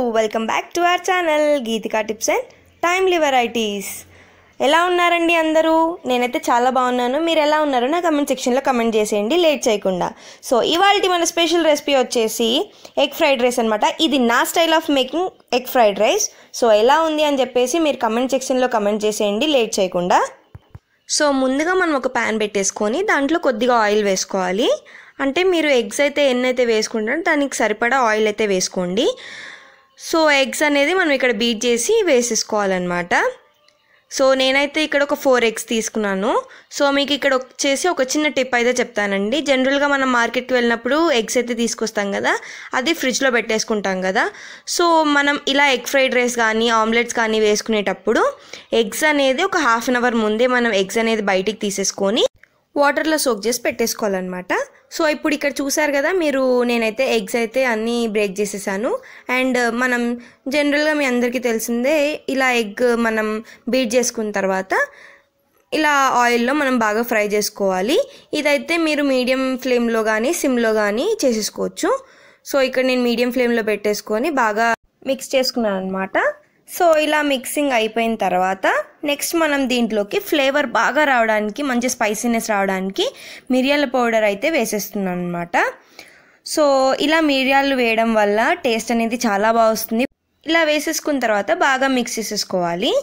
welcome back to our channel Geetika tips and timely varieties ఎలా ఉన్నారండి అందరూ నేనైతే చాలా బాగున్నాను మీరు ఎలా ఉన్నారో నా కమెంట్ సెక్షన్లో కమెంట్ చేసేయండి లేట్ చేయకుండా సో ఇవాళ మన స్పెషల్ రెసిపీ వచ్చేసి ఎగ్ ఫ్రైడ్ రైస్ అనమాట ఇది నా style of making egg fried rice so ఎలా ఉంది అని చెప్పేసి మీరు కమెంట్ సెక్షన్లో కమెంట్ చేసేయండి లేట్ చేయకుండా సో ముందుగా మనం ఒక ప్యాన్ పెట్టేసుకొని దాంట్లో కొద్దిగా ఆయిల్ వేసుకోవాలి అంటే మీరు ఎగ్స్ అయితే ఎన్ని అయితే వేసుకుంటారో దానికి సరిపడా ఆయిల్ అయితే వేసుకోండి సో ఎగ్స్ అనేది మనం ఇక్కడ బీట్ చేసి వేసేసుకోవాలన్నమాట సో నేనైతే ఇక్కడ ఒక ఫోర్ ఎగ్స్ తీసుకున్నాను సో మీకు ఇక్కడ వచ్చేసి ఒక చిన్న టిప్ అయితే చెప్తానండి జనరల్గా మనం మార్కెట్కి వెళ్ళినప్పుడు ఎగ్స్ అయితే తీసుకొస్తాం కదా అది ఫ్రిడ్జ్లో పెట్టేసుకుంటాం కదా సో మనం ఇలా ఎగ్ ఫ్రైడ్ రైస్ కానీ ఆమ్లెట్స్ కానీ వేసుకునేటప్పుడు ఎగ్స్ అనేది ఒక హాఫ్ అన్ అవర్ ముందే మనం ఎగ్స్ అనేది బయటికి తీసేసుకొని వాటర్లో సోక్ చేసి పెట్టేసుకోవాలన్నమాట సో ఇప్పుడు ఇక్కడ చూసారు కదా మీరు నేనైతే ఎగ్స్ అయితే అన్నీ బ్రేక్ చేసేసాను అండ్ మనం జనరల్గా మీ అందరికీ తెలిసిందే ఇలా ఎగ్ మనం బీట్ చేసుకున్న తర్వాత ఇలా ఆయిల్లో మనం బాగా ఫ్రై చేసుకోవాలి ఇదైతే మీరు మీడియం ఫ్లేమ్లో కానీ సిమ్లో కానీ చేసేసుకోవచ్చు సో ఇక్కడ నేను మీడియం ఫ్లేమ్లో పెట్టేసుకొని బాగా మిక్స్ చేసుకున్నాను అనమాట సో ఇలా మిక్సింగ్ అయిపోయిన తర్వాత నెక్స్ట్ మనం దీంట్లోకి ఫ్లేవర్ బాగా రావడానికి మంచి స్పైసీనెస్ రావడానికి మిరియాల పౌడర్ అయితే వేసేస్తున్నాను అనమాట సో ఇలా మిరియాలు వేయడం వల్ల టేస్ట్ అనేది చాలా బాగా వస్తుంది ఇలా వేసేసుకున్న తర్వాత బాగా మిక్స్ చేసేసుకోవాలి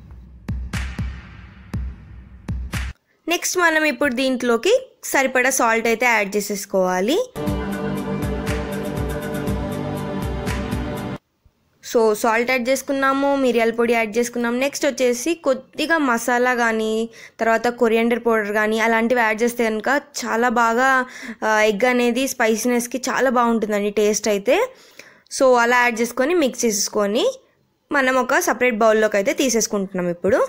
నెక్స్ట్ మనం ఇప్పుడు దీంట్లోకి సరిపడా సాల్ట్ అయితే యాడ్ చేసేసుకోవాలి సో సాల్ట్ యాడ్ చేసుకున్నాము మిరియాల పొడి యాడ్ చేసుకున్నాము నెక్స్ట్ వచ్చేసి కొద్దిగా మసాలా కానీ తర్వాత కొరియండర్ పౌడర్ కానీ అలాంటివి యాడ్ చేస్తే కనుక చాలా బాగా ఎగ్ అనేది స్పైసీనెస్కి చాలా బాగుంటుందండి టేస్ట్ అయితే సో అలా యాడ్ చేసుకొని మిక్స్ చేసుకొని మనం ఒక సపరేట్ బౌల్లోకి అయితే తీసేసుకుంటున్నాం ఇప్పుడు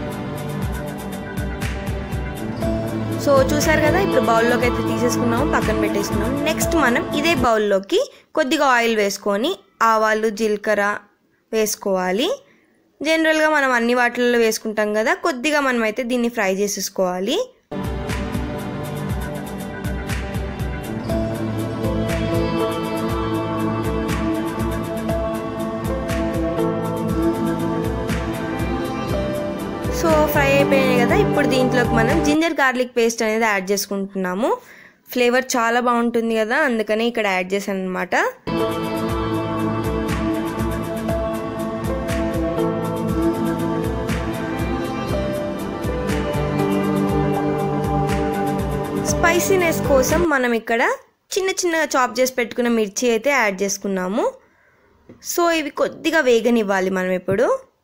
సో చూసారు కదా ఇప్పుడు బౌల్లోకి అయితే తీసేసుకున్నాము పక్కన పెట్టేసుకున్నాము నెక్స్ట్ మనం ఇదే బౌల్లోకి కొద్దిగా ఆయిల్ వేసుకొని ఆవాలు జీలకర్ర వేసుకోవాలి జనరల్గా మనం అన్ని వాటిల్లో వేసుకుంటాం కదా కొద్దిగా మనం అయితే దీన్ని ఫ్రై చేసేసుకోవాలి సో ఫ్రై అయిపోయాయి కదా ఇప్పుడు దీంట్లోకి మనం జింజర్ గార్లిక్ పేస్ట్ అనేది యాడ్ చేసుకుంటున్నాము ఫ్లేవర్ చాలా బాగుంటుంది కదా అందుకని ఇక్కడ యాడ్ చేశాను అనమాట స్పైసీనెస్ కోసం మనం ఇక్కడ చిన్న చిన్నగా చాప్ చేసి పెట్టుకున్న మిర్చి అయితే యాడ్ చేసుకున్నాము సో ఇవి కొద్దిగా వేగనివ్వాలి మనం ఇప్పుడు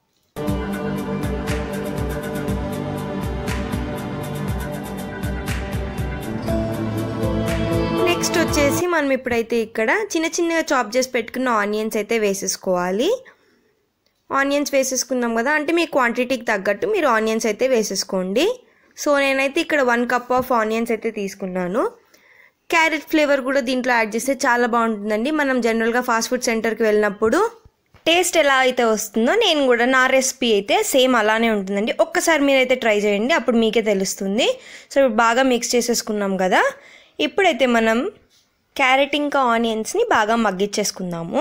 నెక్స్ట్ వచ్చేసి మనం ఇప్పుడైతే ఇక్కడ చిన్న చిన్నగా చాప్ చేసి పెట్టుకున్న ఆనియన్స్ అయితే వేసేసుకోవాలి ఆనియన్స్ వేసేసుకున్నాం కదా అంటే మీ క్వాంటిటీకి తగ్గట్టు మీరు ఆనియన్స్ అయితే వేసేసుకోండి సో నేనైతే ఇక్కడ వన్ కప్ ఆఫ్ ఆనియన్స్ అయితే తీసుకున్నాను క్యారెట్ ఫ్లేవర్ కూడా దీంట్లో యాడ్ చేస్తే చాలా బాగుంటుందండి మనం జనరల్గా ఫాస్ట్ ఫుడ్ సెంటర్కి వెళ్ళినప్పుడు టేస్ట్ ఎలా అయితే వస్తుందో నేను కూడా నా రెసిపీ అయితే సేమ్ అలానే ఉంటుందండి ఒక్కసారి మీరైతే ట్రై చేయండి అప్పుడు మీకే తెలుస్తుంది సో ఇప్పుడు బాగా మిక్స్ చేసేసుకున్నాం కదా ఇప్పుడైతే మనం క్యారెట్ ఇంకా ఆనియన్స్ని బాగా మగ్గిచ్చేసుకుందాము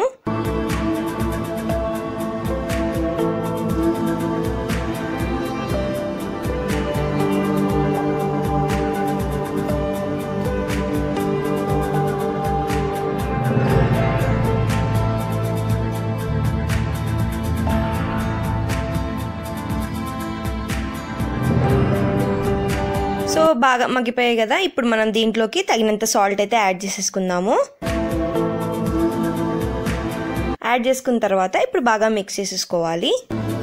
సో బాగా మగ్గిపోయాయి కదా ఇప్పుడు మనం దీంట్లోకి తగినంత సాల్ట్ అయితే యాడ్ చేసేసుకుందాము యాడ్ చేసుకున్న తర్వాత ఇప్పుడు బాగా మిక్స్ చేసేసుకోవాలి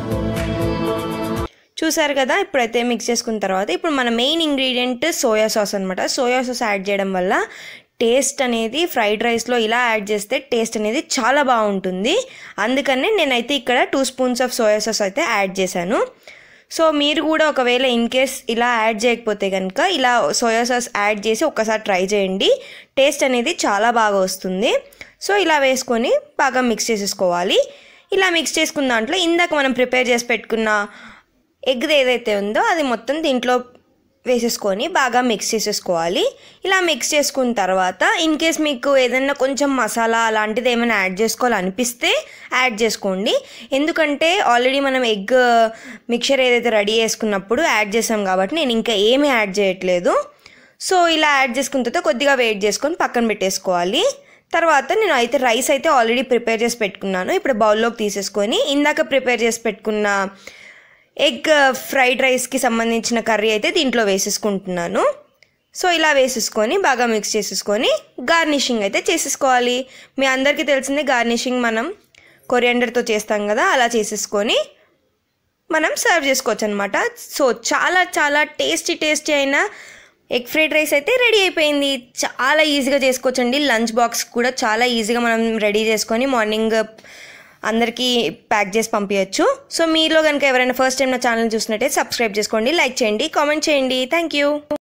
చూసారు కదా ఇప్పుడైతే మిక్స్ చేసుకున్న తర్వాత ఇప్పుడు మన మెయిన్ ఇంగ్రీడియంట్ సోయా సాస్ అనమాట సోయా సాస్ యాడ్ చేయడం వల్ల టేస్ట్ అనేది ఫ్రైడ్ రైస్లో ఇలా యాడ్ చేస్తే టేస్ట్ అనేది చాలా బాగుంటుంది అందుకనే నేనైతే ఇక్కడ two spoons of soya sauce అయితే యాడ్ చేశాను సో మీరు కూడా ఒకవేళ ఇన్ కేస్ ఇలా యాడ్ చేయకపోతే కనుక ఇలా సోయా సాస్ యాడ్ చేసి ఒక్కసారి ట్రై చేయండి టేస్ట్ అనేది చాలా బాగా వస్తుంది సో ఇలా వేసుకొని బాగా మిక్స్ చేసేసుకోవాలి ఇలా మిక్స్ చేసుకున్న దాంట్లో ఇందాక మనం ప్రిపేర్ చేసి పెట్టుకున్న ఎగ్ ఏదైతే ఉందో అది మొత్తం దీంట్లో వేసేసుకొని బాగా మిక్స్ చేసేసుకోవాలి ఇలా మిక్స్ చేసుకున్న తర్వాత ఇన్ కేస్ మీకు ఏదైనా కొంచెం మసాలా అలాంటిది ఏమైనా యాడ్ చేసుకోవాలనిపిస్తే యాడ్ చేసుకోండి ఎందుకంటే ఆల్రెడీ మనం ఎగ్ మిక్చర్ ఏదైతే రెడీ చేసుకున్నప్పుడు యాడ్ చేసాం కాబట్టి నేను ఇంకా ఏమీ యాడ్ చేయట్లేదు సో ఇలా యాడ్ చేసుకున్న తర్వాత కొద్దిగా వెయిట్ చేసుకొని పక్కన పెట్టేసుకోవాలి తర్వాత నేను అయితే రైస్ అయితే ఆల్రెడీ ప్రిపేర్ చేసి పెట్టుకున్నాను ఇప్పుడు బౌల్లోకి తీసేసుకొని ఇందాక ప్రిపేర్ చేసి పెట్టుకున్న ఎగ్ ఫ్రైడ్ రైస్కి సంబంధించిన కర్రీ అయితే దీంట్లో వేసేసుకుంటున్నాను సో ఇలా వేసేసుకొని బాగా మిక్స్ చేసేసుకొని గార్నిషింగ్ అయితే చేసేసుకోవాలి మీ అందరికీ తెలిసిందే గార్నిషింగ్ మనం కొరియండర్తో చేస్తాం కదా అలా చేసేసుకొని మనం సర్వ్ చేసుకోవచ్చు అనమాట సో చాలా చాలా టేస్టీ టేస్టీ అయిన ఎగ్ ఫ్రైడ్ రైస్ అయితే రెడీ అయిపోయింది చాలా ఈజీగా చేసుకోవచ్చండి లంచ్ బాక్స్ కూడా చాలా ఈజీగా మనం రెడీ చేసుకొని మార్నింగ్ అందరికీ ప్యాక్ చేసి పంపించచ్చు సో మీలో కనుక ఎవరైనా ఫస్ట్ టైం నా ఛానల్ చూసినట్టే సబ్స్క్రైబ్ చేసుకోండి లైక్ చేయండి కామెంట్ చేయండి థ్యాంక్ యూ